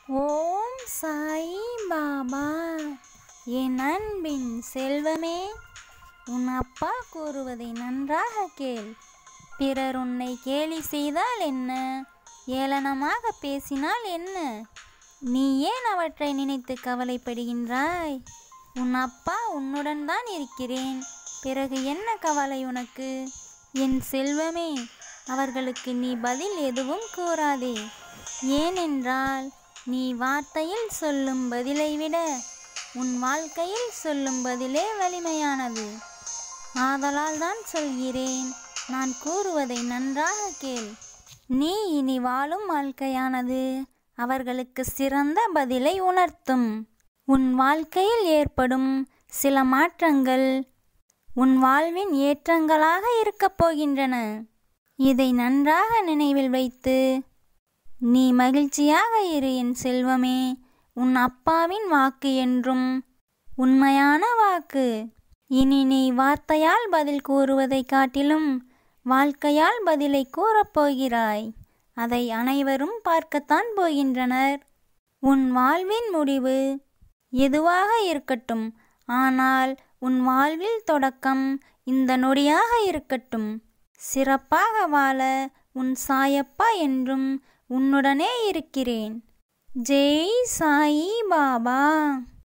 ஓம் சாய் பாபா என் அன்பின் செல்வமே உன் அப்பா கூறுவதை நன்றாக கேள் பிறர் உன்னை கேலி செய்தால் என்ன ஏளனமாக பேசினால் என்ன நீ ஏன் அவற்றை நினைத்து கவலைப்படுகின்றாய் உன் அப்பா உன்னுடன் தான் இருக்கிறேன் பிறகு என்ன கவலை உனக்கு என் செல்வமே அவர்களுக்கு நீ பதில் எதுவும் கூறாதே ஏனென்றால் நீ வார்த்தையில் சொல்லும் பதிலை விட உன் வாழ்க்கையில் சொல்லும் பதிலே வலிமையானது ஆதலால் தான் சொல்கிறேன் நான் கூறுவதை நன்றாக கேள் நீ இனி வாழும் வாழ்க்கையானது அவர்களுக்கு சிறந்த பதிலை உணர்த்தும் உன் வாழ்க்கையில் ஏற்படும் சில மாற்றங்கள் உன் வாழ்வின் ஏற்றங்களாக இருக்கப் போகின்றன இதை நன்றாக நினைவில் வைத்து நீ மகிழ்ச்சியாக இரு என் செல்வமே உன் அப்பாவின் வாக்கு என்றும் உண்மையான வாக்கு இனி நீ வார்த்தையால் பதில் கூறுவதைக் காட்டிலும் வாழ்க்கையால் பதிலை கூறப்போகிறாய் அதை அனைவரும் பார்க்கத்தான் போகின்றனர் உன் வாழ்வின் முடிவு எதுவாக இருக்கட்டும் ஆனால் உன் வாழ்வில் தொடக்கம் இந்த நொடியாக இருக்கட்டும் சிறப்பாக வாழ உன் சாயப்பா என்றும் உன்னுடனே இருக்கிறேன் ஜெய் சாயி பாபா